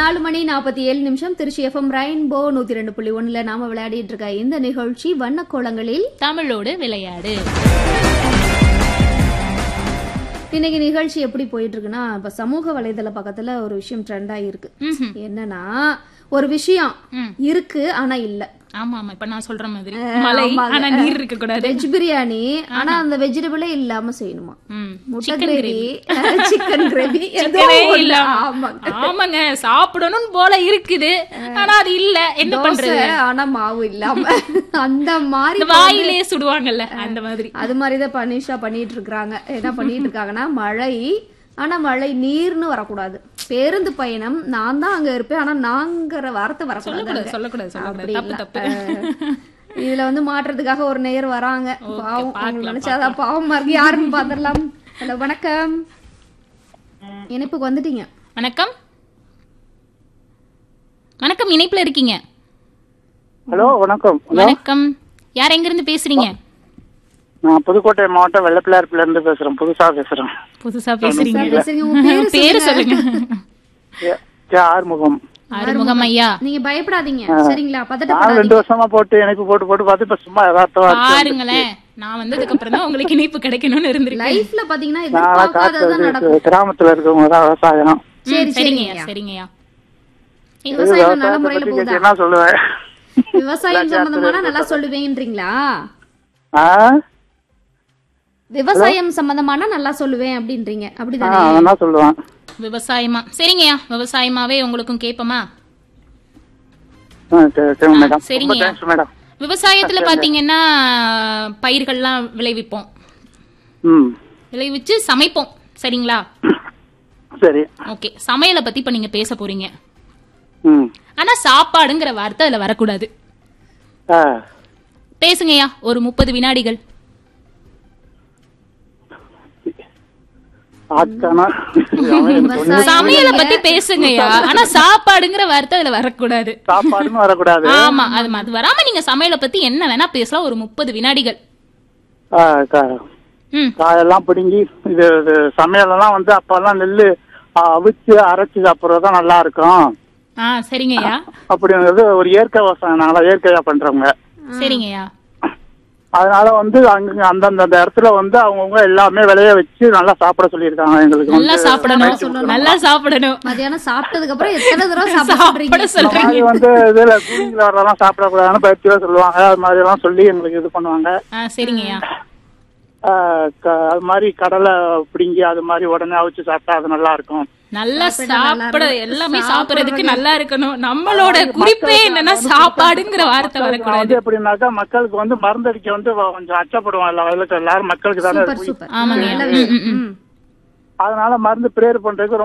நாலு மணி நாற்பத்தி ஏழு நிமிஷம் திருச்சி எஃப்எம் ரெயின்போ நூத்தி ரெண்டு புள்ளி ஒண்ணுல நாம விளையாடிட்டு இருக்க இந்த நிகழ்ச்சி வண்ண கோலங்களில் தமிழோடு விளையாடு இன்னைக்கு நிகழ்ச்சி எப்படி போயிட்டு இருக்குன்னா இப்ப சமூக வலைதள பக்கத்துல ஒரு விஷயம் ட்ரெண்ட் ஆகிருக்கு ம்ஹும். என்னன்னா ஒரு விஷயம் ம். இருக்கு ஆனா இல்ல ஆமா ஆமா இப்ப நான் சொல்ற மாதிரி மலை ஆனா நீர் இருக்க கூடாது வெஜ் பிரியாணி ஆனா அந்த வெஜிடபிளே இல்லாம செய்யணுமா ம். முட்டை கிரேவி சிக்கன் கிரேவி சிக்கனே இல்ல ஆமாங்க ஆமாங்க சாப்பிடணும் போல இருக்குது ஆனா அது இல்ல என்ன தோசை பண்றது ஆனா மாவு இல்லாம அந்த மாதிரி இந்த வாயிலே சுடுவாங்கல்ல அந்த மாதிரி அது மாதிரிதான் பனிஷா பண்ணிட்டு இருக்காங்க என்ன பண்ணிட்டு இருக்காங்கன்னா மழை ஆனா மழை நீர்னு வரக்கூடாது பேருந்து பயணம் நான் தான் அங்க இருப்பேன் ஆனா நாங்கிற வார்த்தை வரக்கூடாது சொல்லக்கூடாது சொல்லக்கூடாது சொல்லக்கூடாது அப்படி தப்பு இல்ல. தப்பு அஹ், இதுல வந்து மாற்றத்துக்காக ஒரு நேயர் வராங்க பாவம் உங்களுக்கு நினைச்சாதான் பாவமா இருக்கு யாருன்னு பாத்திரலாம் ஹலோ வணக்கம் இணைப்புக்கு வந்துட்டீங்க வணக்கம் வணக்கம் இணைப்புல இருக்கீங்க ஹலோ வணக்கம் வணக்கம் யார் எங்க இருந்து பேசுறீங்க நான் புதுக்கோட்டை மாவட்டம் வெள்ளப்பிள்ளையார்பில இருந்து பேசுறேன் புதுசா பேசுறேன் புதுசா பேசுறீங்க பேசுறீங்க உங்க பேரு பேரு சொல்லுங்க ஏ- ஏ ஆறுமுகம் ஆறுமுகம் ஐயா நீங்க பயப்படாதீங்க சரிங்களா நான் பதட்டப்படாதீங்க ரெண்டு வருஷமா போட்டு இணைப்பு போட்டு போட்டு பார்த்து இப்ப சும்மா யதார்த்தமா இருக்கு. பாருங்களேன் நான் வந்ததுக்கு அப்புறம் தான் உங்களுக்கு இணைப்பு கிடைக்கணும்னு இருந்திருக்கேன் லைஃப்ல பாத்தீங்கன்னா நான் எதிர்பார்க்காததுதான் நடக்கும் காட்டுறது கிராமத்துல இருக்கவங்க தான் விவசாயம் சரி ம், சரிங்கய்யா சரிங்கய்யா விவசாயம் நல்ல முறையில பத்தி போகுதா கேட்டீங்கன்னா சொல்லுவேன் விவசாயம் சம்பந்தமான நல்லா சொல்லுவேன்றீங்களா ஆ? விவசாயம் சம்பந்தமான நல்லா சொல்லுவேன் அப்படின்றீங்க ஆ, அப்படிதானே அதெல்லாம் சொல்லுவேன் விவசாயமா சரிங்கய்யா விவசாயமாவே உங்களுக்கும் கேட்போமா ஆ, சரி, சரி மேடம் ரொம்ப சரிங்கய்யா. தேங்க்ஸ் மேடம் விவசாயத்துல பாத்தீங்கன்னா பயிர்கள்லாம் விளைவிப்போம் ம் விளைவிச்சு சமைப்போம் சரிங்களா சரி ஓகே சமையலை பத்தி இப்ப நீங்க பேச போறீங்க ம் ஆனா சாப்பாடுங்கிற வார்த்தை அதுல வரக்கூடாது ஆ பேசுங்கய்யா ஒரு முப்பது வினாடிகள் ஆக்கானா விவசாயம் சமையலை பத்தி பேசுங்கய்யா ஆனா சாப்பாடுங்கிற வார்த்தை அதுல வரக்கூடாது சாப்பாடுன்னு வரக்கூடாது ஆமா அது அது வராம நீங்க சமையலை பத்தி என்ன வேணா பேசலாம் ஒரு முப்பது வினாடிகள் ஆ, கா- ம் காயெல்லாம் பிடுங்கி இது இது சமையலெல்லாம் வந்து அப்பெல்லாம் நெல்லு ஆ, அவிச்சு அரைச்சு சாப்பிட்றது தான் நல்லா இருக்கும் ஆ சரிங்கய்யா அப்படிங்கிறது ஒரு இயற்கை விவசாயம் நாங்களா இயற்கையா பண்றவங்க சரிங்கய்யா அதனால வந்து அங்க அந்தந்த அந்த இடத்துல வந்து அவங்கவுங்க எல்லாமே விளைய வச்சு நல்லா சாப்பிட சொல்லியிருக்காங்க எங்களுக்கு நல்லா வந்து சாப்பிடணும் நல்லா சாப்பிடணும் மத்தியானம் சாப்பிட்டதுக்கு அப்புறம் எத்தனை தடவை சாப்பிட சாப்பிட சொல்றீங்க இந்த சொல்றீங்க மாதிரி வந்து இதுல கூலிங்ல வரதெல்லாம் சாப்பிடக்கூடாதுன்னு பயிற்சியா சொல்லுவாங்க அது மாதிரி எல்லாம் சொல்லி எங்களுக்கு இது பண்ணுவாங்க ஆ சரிங்கய்யா ஆ, க- அது மாதிரி கடலை பிடுங்கி அது மாதிரி உடனே அவிச்சு சாப்பிட்டா அது நல்லா இருக்கும் நல்லா சாப்பிட எல்லாமே சாப்பிடுறதுக்கு நல்லா இருக்கணும் நம்மளோட குறிப்பே என்னன்னா சாப்பாடுங்கிற வார்த்தை மக்களுக்கு வரக்கூடாது வந்து எப்படின்னாக்கா மக்களுக்கு வந்து மருந்தடிக்க வந்து கொஞ்சம் அச்சப்படுவாங்க எல்லா வயலுக்கு எல்லாரும் மக்களுக்கு தானே சூப்பர் போய் சூப்பர் ஆமாங்க நல்ல ம், விஷயம் ம், ம். ம். அதனால மருந்து பிரேயர் பண்றதுக்கு